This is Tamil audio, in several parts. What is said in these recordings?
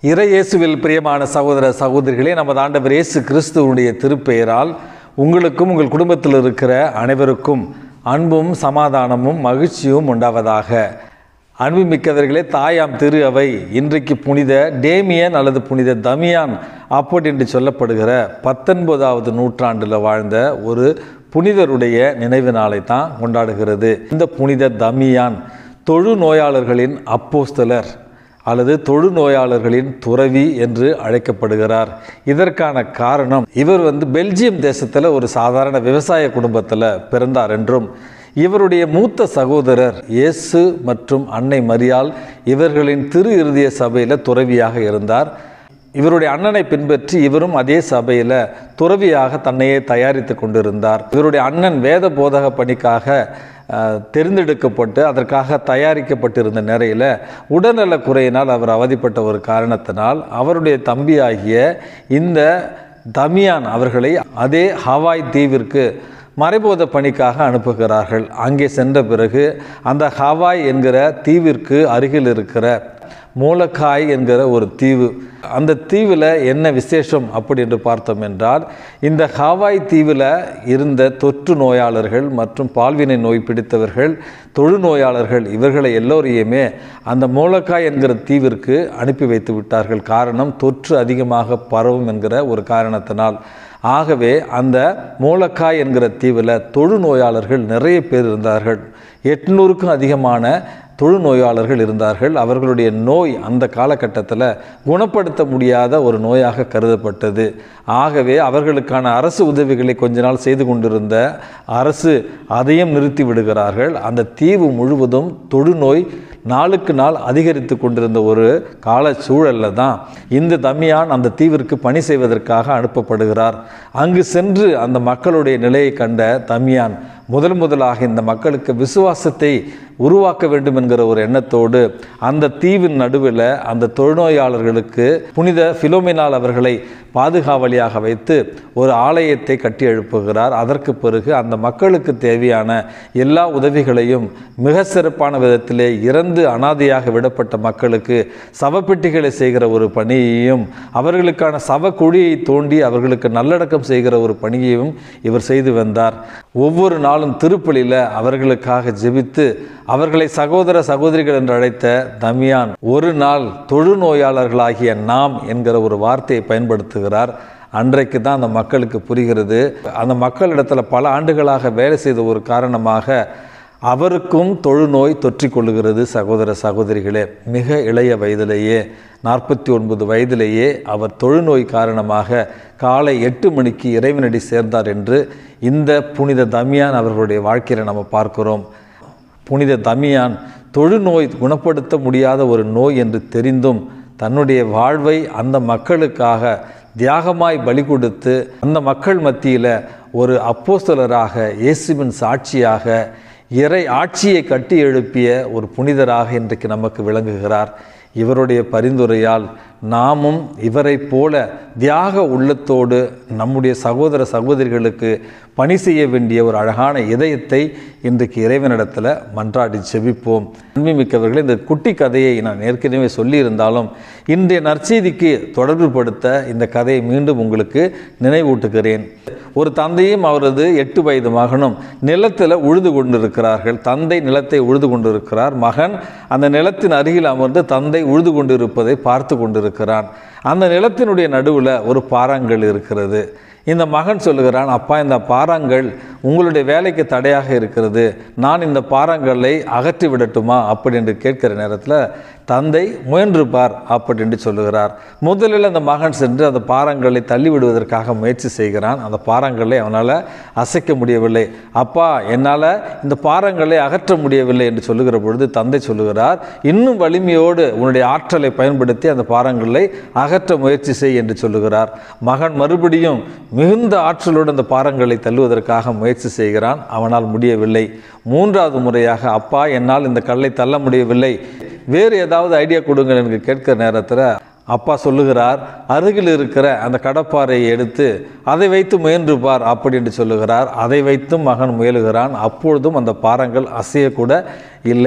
இறையேசுவில் பிரியமான சகோதர சகோதரிகளே நமது ஆண்டவர் இயேசு கிறிஸ்துவனுடைய திருப்பெயரால் உங்களுக்கும் உங்கள் குடும்பத்தில் இருக்கிற அனைவருக்கும் அன்பும் சமாதானமும் மகிழ்ச்சியும் உண்டாவதாக அன்புமிக்கவர்களே தாயாம் திரு அவை இன்றைக்கு புனித டேமியன் அல்லது புனித தமியான் அப்படி என்று சொல்லப்படுகிற பத்தொன்பதாவது நூற்றாண்டில் வாழ்ந்த ஒரு புனிதருடைய நினைவு நாளை தான் கொண்டாடுகிறது இந்த புனித தமியான் தொழு நோயாளர்களின் அப்போஸ்தலர் அல்லது தொழுநோயாளர்களின் துறவி என்று அழைக்கப்படுகிறார் இதற்கான காரணம் இவர் வந்து பெல்ஜியம் தேசத்தில் ஒரு சாதாரண விவசாய குடும்பத்தில் பிறந்தார் என்றும் இவருடைய மூத்த சகோதரர் இயேசு மற்றும் அன்னை மரியாள் இவர்களின் திரு இருதய சபையில் துறவியாக இருந்தார் இவருடைய அண்ணனை பின்பற்றி இவரும் அதே சபையில் துறவியாக தன்னையே தயாரித்து கொண்டிருந்தார் இவருடைய அண்ணன் வேத போதக பணிக்காக அஹ், தெரிந்தெடுக்கப்பட்டு அதற்காக தயாரிக்கப்பட்டிருந்த நிலையில் உடல்நல குறையினால் அவர் அவதிப்பட்ட ஒரு காரணத்தினால் அவருடைய தம்பியாகிய இந்த தமியான் அவர்களை அதே ஹவாய் தீவிற்கு மறைபோத பணிக்காக அனுப்புகிறார்கள் அங்கே சென்ற பிறகு அந்த ஹவாய் என்கிற தீவிற்கு அருகில் இருக்கிற மூலக்காய் என்கிற ஒரு தீவு அந்த தீவில் என்ன விசேஷம் அப்படி என்று பார்த்தோம் என்றால் இந்த ஹாவாய் தீவில் இருந்த தொற்று நோயாளர்கள் மற்றும் பால்வினை நோய் பிடித்தவர்கள் தொழுநோயாளர்கள் இவர்களை எல்லோரையுமே அந்த மூலக்காய் என்கிற தீவிற்கு அனுப்பி வைத்து விட்டார்கள் காரணம் தொற்று அதிகமாக பரவும் என்கிற ஒரு காரணத்தினால் ஆகவே அந்த மூலக்காய் என்கிற தீவில் தொழுநோயாளர்கள் நிறைய பேர் இருந்தார்கள் எட்நூறுக்கும் அதிகமான தொழுநோயாளர்கள் இருந்தார்கள் அவர்களுடைய நோய் அந்த காலகட்டத்தில் குணப்படுத்த முடியாத ஒரு நோயாக கருதப்பட்டது ஆகவே அவர்களுக்கான அரசு உதவிகளை கொஞ்ச நாள் செய்து கொண்டிருந்த அரசு அதையும் நிறுத்தி விடுகிறார்கள் அந்த தீவு முழுவதும் தொழுநோய் நாளுக்கு நாள் அதிகரித்து கொண்டிருந்த ஒரு கால சூழலில் தான் இந்த தமியான் அந்த தீவிற்கு பணி செய்வதற்காக அனுப்பப்படுகிறார் அங்கு சென்று அந்த மக்களுடைய நிலையை கண்ட தமியான் முதல் முதலாக இந்த மக்களுக்கு விசுவாசத்தை உருவாக்க வேண்டும் என்கிற ஒரு எண்ணத்தோடு அந்த தீவின் நடுவில் அந்த தொழுநோயாளர்களுக்கு புனித பிலோமினால் அவர்களை பாதுகாவலியாக வைத்து ஒரு ஆலயத்தை கட்டி எழுப்புகிறார் அதற்கு பிறகு அந்த மக்களுக்கு தேவையான எல்லா உதவிகளையும் மிக சிறப்பான விதத்திலே இறந்து அனாதையாக விடப்பட்ட மக்களுக்கு சவப்பெட்டிகளை செய்கிற ஒரு பணியையும் அவர்களுக்கான சவக்குழியை தோண்டி அவர்களுக்கு நல்லடக்கம் செய்கிற ஒரு பணியையும் இவர் செய்து வந்தார் ஒவ்வொரு நாளும் திருப்பலியில் அவர்களுக்காக ஜெபித்து அவர்களை சகோதர சகோதரிகள் என்று அழைத்த தமியான் ஒரு நாள் தொழுநோயாளர்களாகிய நாம் என்கிற ஒரு வார்த்தையை பயன்படுத்துகிறார் அன்றைக்கு தான் அந்த மக்களுக்கு புரிகிறது அந்த மக்களிடத்தில் பல ஆண்டுகளாக வேலை செய்த ஒரு காரணமாக அவருக்கும் தொழுநோய் தொற்றிக்கொள்ளுகிறது சகோதர சகோதரிகளே மிக இளைய வயதிலேயே நாற்பத்தி ஒன்பது வயதிலேயே அவர் தொழுநோய் காரணமாக காலை எட்டு மணிக்கு இறைவனடி சேர்ந்தார் என்று இந்த புனித தமியான் அவர்களுடைய வாழ்க்கையில் நம்ம பார்க்கிறோம் புனித தமியான் தொழுநோய் குணப்படுத்த முடியாத ஒரு நோய் என்று தெரிந்தும் தன்னுடைய வாழ்வை அந்த மக்களுக்காக தியாகமாய் பலி கொடுத்து அந்த மக்கள் மத்தியில் ஒரு அப்போஸ்தலராக இயேசுவின் சாட்சியாக இறை ஆட்சியை கட்டி எழுப்பிய ஒரு புனிதராக இன்றைக்கு நமக்கு விளங்குகிறார் இவருடைய பரிந்துரையால் நாமும் இவரைப் போல தியாக உள்ளத்தோடு நம்முடைய சகோதர சகோதரிகளுக்கு பணி செய்ய வேண்டிய ஒரு அழகான இதயத்தை இன்றைக்கு இறைவனிடத்தில் மன்றாடி செபிப்போம் அன்புமிக்கவர்களே இந்த குட்டி கதையை நான் ஏற்கனவே சொல்லியிருந்தாலும் இன்றைய நற்செய்திக்கு தொடர்புபடுத்த இந்த கதையை மீண்டும் உங்களுக்கு நினைவூட்டுகிறேன் ஒரு தந்தையும் அவரது எட்டு வயது மகனும் நிலத்தில் உழுது கொண்டிருக்கிறார்கள் தந்தை நிலத்தை உழுது கொண்டிருக்கிறார் மகன் அந்த நிலத்தின் அருகில் அமர்ந்து தந்தை உழுது கொண்டிருப்பதை பார்த்து கொண்டிருக்கிறான் அந்த நிலத்தினுடைய நடுவில் ஒரு பாறாங்கல் இருக்கிறது இந்த மகன் சொல்லுகிறான் அப்பா இந்த பாறாங்கல் உங்களுடைய வேலைக்கு தடையாக இருக்கிறது நான் இந்த பாறாங்கல்லை அகற்றி விடட்டுமா அப்படி என்று கேட்கிற நேரத்தில் தந்தை முயன்று பார் அப்படி என்று சொல்லுகிறார் முதலில் அந்த மகன் சென்று அந்த பாறாங்கல்லை தள்ளி விடுவதற்காக முயற்சி செய்கிறான் அந்த பாறாங்கல்லை அவனால் அசைக்க முடியவில்லை அப்பா என்னால் இந்த பாறாங்கல்லை அகற்ற முடியவில்லை என்று சொல்லுகிற பொழுது தந்தை சொல்லுகிறார் இன்னும் வலிமையோடு உன்னுடைய ஆற்றலை பயன்படுத்தி அந்த பாறாங்கல்லை அகற்ற முயற்சி செய் என்று சொல்லுகிறார் மகன் மறுபடியும் மிகுந்த ஆற்றலோடு அந்த பாறங்களை தள்ளுவதற்காக முயற்சி செய்கிறான் அவனால் முடியவில்லை மூன்றாவது முறையாக அப்பா என்னால் இந்த கல்லை தள்ள முடியவில்லை வேறு ஏதாவது ஐடியா கொடுங்க என்று கேட்கிற நேரத்தில் அப்பா சொல்லுகிறார் அருகில் இருக்கிற அந்த கடப்பாறையை எடுத்து அதை வைத்து முயன்று பார் அப்படி என்று சொல்லுகிறார் அதை வைத்தும் மகன் முயலுகிறான் அப்பொழுதும் அந்த பாறங்கள் அசையக்கூட இல்லை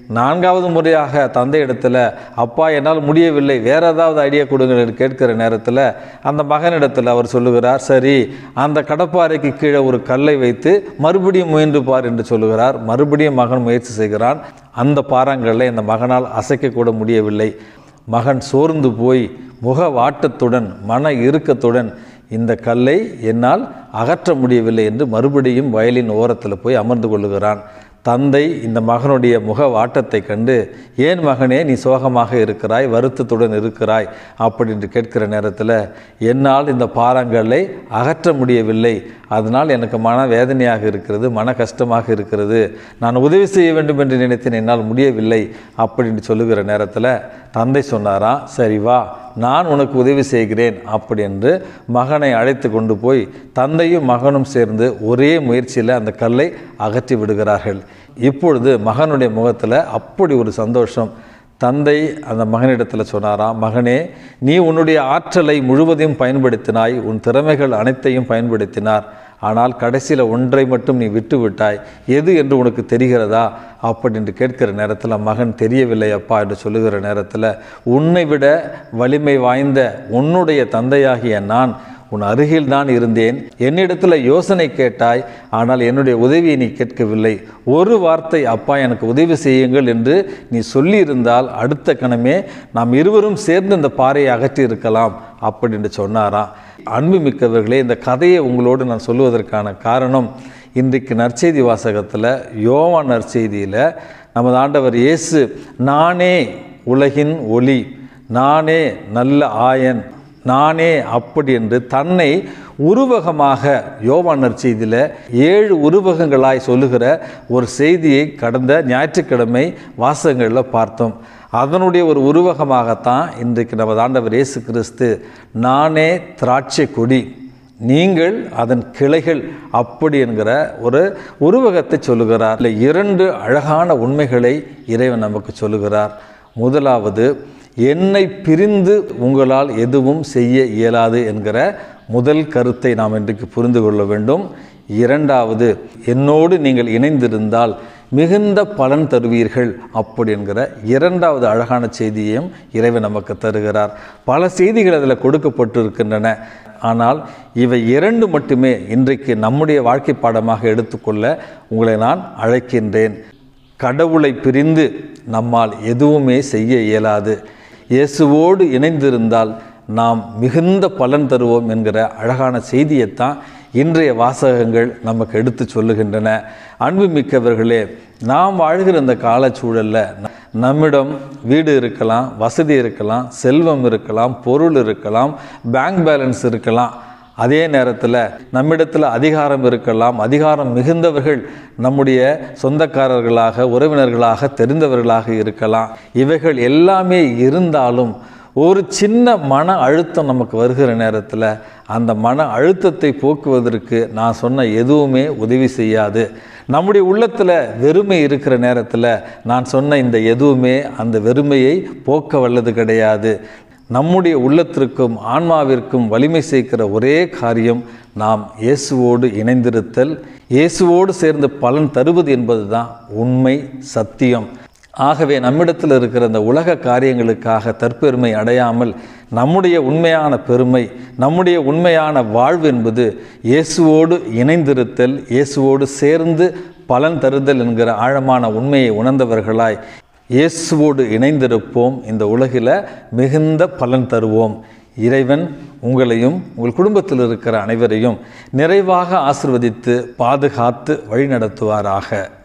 நான்காவது முறையாக தந்தை இடத்துல அப்பா என்னால் முடியவில்லை வேற ஏதாவது ஐடியா கொடுங்க என்று கேட்கிற நேரத்தில் அந்த மகனிடத்தில் அவர் சொல்லுகிறார் சரி அந்த கடப்பாறைக்கு கீழே ஒரு கல்லை வைத்து மறுபடியும் முயன்று பார் என்று சொல்லுகிறார் மறுபடியும் மகன் முயற்சி செய்கிறான் அந்த பாறாங்கல்லை அந்த மகனால் அசைக்கக்கூட முடியவில்லை மகன் சோர்ந்து போய் முக வாட்டத்துடன் மன இறுக்கத்துடன் இந்த கல்லை என்னால் அகற்ற முடியவில்லை என்று மறுபடியும் வயலின் ஓரத்தில் போய் அமர்ந்து கொள்ளுகிறான் தந்தை இந்த மகனுடைய முக வாட்டத்தை கண்டு ஏன் மகனே நீ சோகமாக இருக்கிறாய் வருத்தத்துடன் இருக்கிறாய் அப்படின்னு கேட்கிற நேரத்தில் என்னால் இந்த பாறாங்கல்லை அகற்ற முடியவில்லை அதனால் எனக்கு மன வேதனையாக இருக்கிறது மன கஷ்டமாக இருக்கிறது நான் உதவி செய்ய வேண்டும் என்று நினைத்தேன் என்னால் முடியவில்லை அப்படின்னு சொல்லுகிற நேரத்தில் தந்தை சொன்னாராம் சரி வா நான் உனக்கு உதவி செய்கிறேன் அப்படி என்று மகனை அழைத்து கொண்டு போய் தந்தையும் மகனும் சேர்ந்து ஒரே முயற்சியில் அந்த கல்லை அகற்றி விடுகிறார்கள் இப்பொழுது மகனுடைய முகத்தில் அப்படி ஒரு சந்தோஷம் தந்தை அந்த மகனிடத்தில் சொன்னாராம் மகனே நீ உன்னுடைய ஆற்றலை முழுவதையும் பயன்படுத்தினாய் உன் திறமைகள் அனைத்தையும் பயன்படுத்தினார் ஆனால் கடைசியில் ஒன்றை மட்டும் நீ விட்டு விட்டாய் எது என்று உனக்கு தெரிகிறதா அப்படின்னு கேட்கிற நேரத்தில் மகன் தெரியவில்லை அப்பா என்று சொல்லுகிற நேரத்தில் உன்னை விட வலிமை வாய்ந்த உன்னுடைய தந்தையாகிய நான் உன் அருகில் தான் இருந்தேன் என்னிடத்தில் யோசனை கேட்டாய் ஆனால் என்னுடைய உதவியை நீ கேட்கவில்லை ஒரு வார்த்தை அப்பா எனக்கு உதவி செய்யுங்கள் என்று நீ சொல்லியிருந்தால் அடுத்த கணமே நாம் இருவரும் சேர்ந்து இந்த பாறையை அகற்றி இருக்கலாம் அப்படின்னு சொன்னாராம் அன்பு மிக்கவர்களே இந்த கதையை உங்களோடு நான் சொல்லுவதற்கான காரணம் இன்றைக்கு நற்செய்தி வாசகத்தில் யோவா நற்செய்தியில் நமது ஆண்டவர் இயேசு நானே உலகின் ஒளி நானே நல்ல ஆயன் நானே அப்படி என்று தன்னை உருவகமாக யோவான் நற்செய்தியில் ஏழு உருவகங்களாய் சொல்லுகிற ஒரு செய்தியை கடந்த ஞாயிற்றுக்கிழமை வாசகங்களில் பார்த்தோம் அதனுடைய ஒரு உருவகமாகத்தான் இன்றைக்கு நமது ஆண்டவர் இயேசு கிறிஸ்து நானே திராட்சை கொடி நீங்கள் அதன் கிளைகள் அப்படி என்கிற ஒரு உருவகத்தை சொல்லுகிறார் இல்லை இரண்டு அழகான உண்மைகளை இறைவன் நமக்கு சொல்லுகிறார் முதலாவது என்னை பிரிந்து உங்களால் எதுவும் செய்ய இயலாது என்கிற முதல் கருத்தை நாம் இன்றைக்கு புரிந்து கொள்ள வேண்டும் இரண்டாவது என்னோடு நீங்கள் இணைந்திருந்தால் மிகுந்த பலன் தருவீர்கள் அப்படி என்கிற இரண்டாவது அழகான செய்தியையும் இறைவன் நமக்கு தருகிறார் பல செய்திகள் அதில் கொடுக்கப்பட்டிருக்கின்றன ஆனால் இவை இரண்டு மட்டுமே இன்றைக்கு நம்முடைய வாழ்க்கை பாடமாக எடுத்துக்கொள்ள உங்களை நான் அழைக்கின்றேன் கடவுளை பிரிந்து நம்மால் எதுவுமே செய்ய இயலாது இயேசுவோடு இணைந்திருந்தால் நாம் மிகுந்த பலன் தருவோம் என்கிற அழகான செய்தியைத்தான் இன்றைய வாசகங்கள் நமக்கு எடுத்து சொல்லுகின்றன அன்பு மிக்கவர்களே நாம் வாழ்கிற இந்த காலச்சூழலில் நம்மிடம் வீடு இருக்கலாம் வசதி இருக்கலாம் செல்வம் இருக்கலாம் பொருள் இருக்கலாம் பேங்க் பேலன்ஸ் இருக்கலாம் அதே நேரத்தில் நம்மிடத்தில் அதிகாரம் இருக்கலாம் அதிகாரம் மிகுந்தவர்கள் நம்முடைய சொந்தக்காரர்களாக உறவினர்களாக தெரிந்தவர்களாக இருக்கலாம் இவைகள் எல்லாமே இருந்தாலும் ஒரு சின்ன மன அழுத்தம் நமக்கு வருகிற நேரத்தில் அந்த மன அழுத்தத்தை போக்குவதற்கு நான் சொன்ன எதுவுமே உதவி செய்யாது நம்முடைய உள்ளத்தில் வெறுமை இருக்கிற நேரத்தில் நான் சொன்ன இந்த எதுவுமே அந்த வெறுமையை போக்க வல்லது கிடையாது நம்முடைய உள்ளத்திற்கும் ஆன்மாவிற்கும் வலிமை சேர்க்கிற ஒரே காரியம் நாம் இயேசுவோடு இணைந்திருத்தல் இயேசுவோடு சேர்ந்து பலன் தருவது என்பது தான் உண்மை சத்தியம் ஆகவே நம்மிடத்தில் இருக்கிற இந்த உலக காரியங்களுக்காக தற்பெருமை அடையாமல் நம்முடைய உண்மையான பெருமை நம்முடைய உண்மையான வாழ்வு என்பது இயேசுவோடு இணைந்திருத்தல் இயேசுவோடு சேர்ந்து பலன் தருதல் என்கிற ஆழமான உண்மையை உணர்ந்தவர்களாய் இயேசுவோடு இணைந்திருப்போம் இந்த உலகில் மிகுந்த பலன் தருவோம் இறைவன் உங்களையும் உங்கள் குடும்பத்தில் இருக்கிற அனைவரையும் நிறைவாக ஆசிர்வதித்து பாதுகாத்து வழிநடத்துவாராக